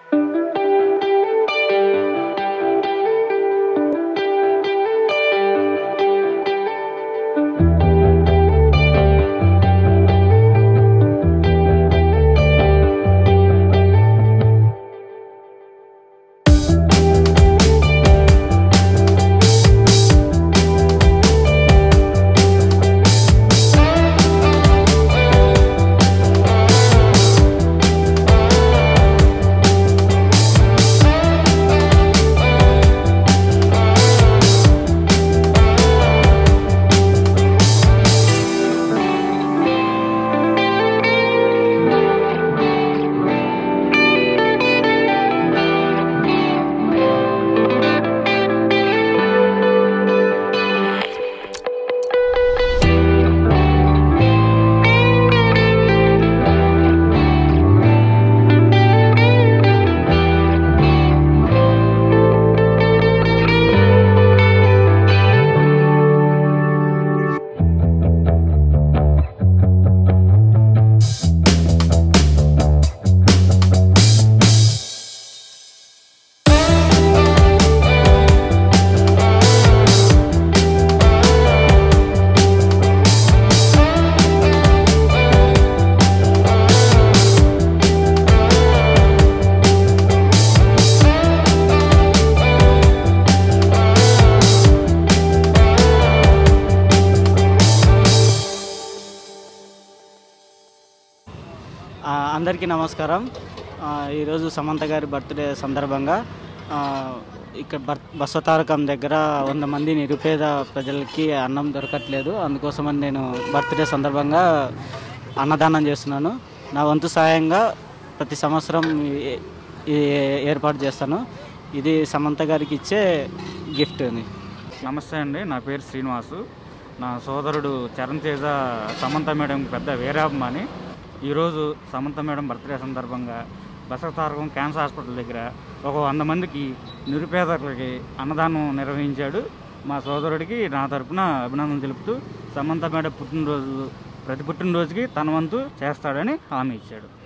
ఆ, అందరికీ నమస్కారం ఆ, ఈరోజు సమంత గారి బర్త్డే సందర్భంగా ఆ, ఇక్కడ బర్ బస్వతారకం దగ్గర వంద మంది నిరుపేద ప్రజలకి అన్నం దొరకట్లేదు అందుకోసమని నేను బర్త్డే సందర్భంగా అన్నదానం చేస్తున్నాను నా వంతు సాయంగా ప్రతి సంవత్సరం ఈ- ఈ ఏర్పాటు చేస్తాను ఇది సమంత గారికి ఇచ్చే గిఫ్ట్ అని నమస్తే అండి నా పేరు శ్రీనివాసు నా సోదరుడు చరణ్ తేజ సమంత మేడం పెద్ద వీరాభిమాని ఈరోజు సమంత మేడం బర్త్డే సందర్భంగా బసవతారకం క్యాన్సర్ హాస్పిటల్ దగ్గర ఒక వంద మందికి నిరుపేదలకి అన్నదానం నిర్వహించాడు మా సోదరుడికి నా తరపున అభినందన తెలుపుతూ సమంత మేడం పుట్టినరోజు ప్రతి పుట్టినరోజుకి తన వంతు చేస్తాడని హామీ ఇచ్చాడు